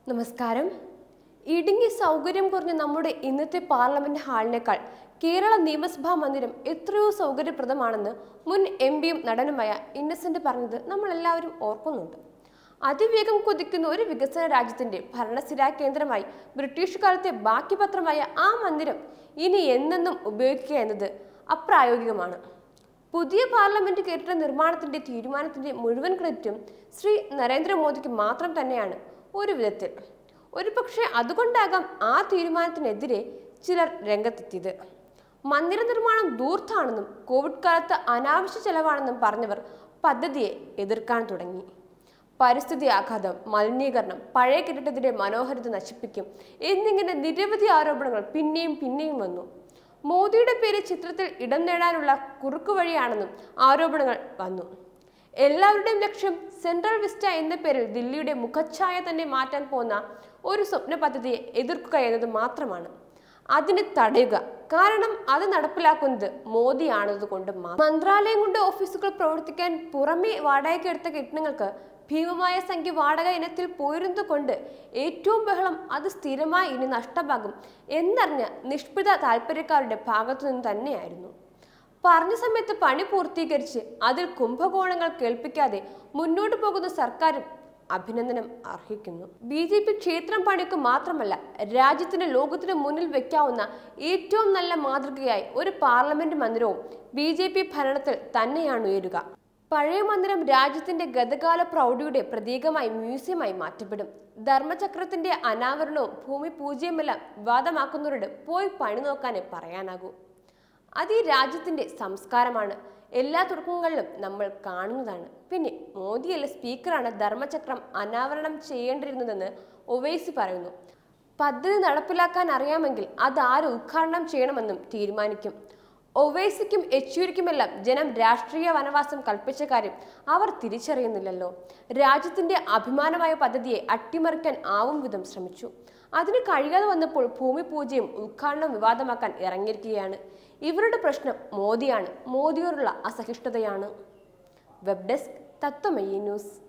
നമസ്കാരം ഇടുങ്ങി സൗകര്യം കുറഞ്ഞ നമ്മുടെ ഇന്നത്തെ പാർലമെന്റ് ഹാളിനേക്കാൾ കേരള നിയമസഭാ മന്ദിരം എത്രയോ സൗകര്യപ്രദമാണെന്ന് മുൻ എം പിയും നടനുമായ ഇന്നസെന്റ് പറഞ്ഞത് നമ്മൾ എല്ലാവരും ഓർക്കുന്നുണ്ട് അതിവേഗം കുതിക്കുന്ന ഒരു വികസന രാജ്യത്തിന്റെ ഭരണസ്ഥിരാ കേന്ദ്രമായി ബ്രിട്ടീഷ് കാലത്തെ ബാക്കി പത്രമായ ആ മന്ദിരം ഇനി എന്നെന്നും ഉപയോഗിക്കുക എന്നത് അപ്രായോഗികമാണ് പുതിയ പാർലമെന്റ് കെട്ടിട നിർമ്മാണത്തിന്റെ തീരുമാനത്തിന്റെ മുഴുവൻ ക്രെഡിറ്റും ശ്രീ നരേന്ദ്രമോദിക്ക് മാത്രം തന്നെയാണ് ഒരു വിധത്തിൽ ഒരു പക്ഷേ അതുകൊണ്ടാകാം ആ തീരുമാനത്തിനെതിരെ ചിലർ രംഗത്തെത്തിയത് മന്ദിര നിർമ്മാണം ദൂർത്താണെന്നും കോവിഡ് കാലത്ത് അനാവശ്യ ചെലവാണെന്നും പറഞ്ഞവർ പദ്ധതിയെ എതിർക്കാൻ തുടങ്ങി പരിസ്ഥിതി ആഘാതം മലിനീകരണം പഴയ കെട്ടിടത്തിന്റെ മനോഹരിത നശിപ്പിക്കും എന്നിങ്ങനെ നിരവധി ആരോപണങ്ങൾ പിന്നെയും പിന്നെയും വന്നു മോദിയുടെ പേര് ചിത്രത്തിൽ ഇടം നേടാനുള്ള കുറുക്കുവഴിയാണെന്നും ആരോപണങ്ങൾ വന്നു എല്ലാവരുടെയും ലക്ഷ്യം സെൻട്രൽ വിസ്റ്റ എന്ന പേരിൽ ദില്ലിയുടെ മുഖച്ഛായ തന്നെ മാറ്റാൻ പോകുന്ന ഒരു സ്വപ്ന പദ്ധതിയെ എതിർക്കുക എന്നത് മാത്രമാണ് അതിനെ തടയുക കാരണം അത് നടപ്പിലാക്കുന്നത് മോദിയാണത് കൊണ്ട് മാത്രം മന്ത്രാലയം കൊണ്ട് ഓഫീസുകൾ പ്രവർത്തിക്കാൻ പുറമെ വാടകയ്ക്ക് എടുത്ത കെട്ടിടങ്ങൾക്ക് ഭീമമായ സംഖ്യ വാടക ഇനത്തിൽ പോയിരുന്നത് കൊണ്ട് ഏറ്റവും ബഹളം അത് സ്ഥിരമായി ഇനി നഷ്ടമാകും എന്നറിഞ്ഞ നിഷ്പിത താല്പര്യക്കാരുടെ ഭാഗത്തു നിന്ന് തന്നെയായിരുന്നു പറഞ്ഞ സമയത്ത് പണി പൂർത്തീകരിച്ച് അതിൽ കുംഭകോണങ്ങൾ കേൾപ്പിക്കാതെ മുന്നോട്ട് പോകുന്ന സർക്കാരും അഭിനന്ദനം അർഹിക്കുന്നു ബി ജെ പി ക്ഷേത്രം പണിക്ക് മാത്രമല്ല രാജ്യത്തിന് ലോകത്തിന് മുന്നിൽ വെക്കാവുന്ന ഏറ്റവും നല്ല മാതൃകയായി ഒരു പാർലമെന്റ് മന്ദിരവും ബി ജെ പി ഭരണത്തിൽ തന്നെയാണ് ഉയരുക പഴയ മന്ദിരം രാജ്യത്തിന്റെ ഗതകാല പ്രൗഢിയുടെ പ്രതീകമായി മ്യൂസിയമായി മാറ്റപ്പെടും ധർമ്മചക്രത്തിന്റെ അനാവരണവും ഭൂമി പൂജ്യമെല്ലാം വിവാദമാക്കുന്നവരോട് പോയി പണി നോക്കാനേ പറയാനാകൂ അത് ഈ രാജ്യത്തിന്റെ സംസ്കാരമാണ് എല്ലാ തുടക്കങ്ങളിലും നമ്മൾ കാണുന്നതാണ് പിന്നെ മോദിയല്ല സ്പീക്കറാണ് ധർമ്മചക്രം അനാവരണം ചെയ്യേണ്ടിയിരുന്നതെന്ന് ഒവൈസി പറയുന്നു പദ്ധതി നടപ്പിലാക്കാൻ അറിയാമെങ്കിൽ അത് ആര് ഉദ്ഘാടനം ചെയ്യണമെന്നും തീരുമാനിക്കും ഒവൈസിക്കും യെച്ചൂരിക്കുമെല്ലാം ജനം രാഷ്ട്രീയ വനവാസം കൽപ്പിച്ച കാര്യം അവർ തിരിച്ചറിയുന്നില്ലല്ലോ രാജ്യത്തിന്റെ അഭിമാനമായ പദ്ധതിയെ അട്ടിമറിക്കാൻ ആവും വിധം ശ്രമിച്ചു അതിന് കഴിയാതെ വന്നപ്പോൾ ഭൂമി പൂജയും ഉദ്ഘാടനം വിവാദമാക്കാൻ ഇറങ്ങിയിരിക്കുകയാണ് ഇവരുടെ പ്രശ്നം മോദിയാണ് മോദിയോടുള്ള അസഹിഷ്ണുതയാണ് വെബ് ഡെസ്ക് തത്വമയി ന്യൂസ്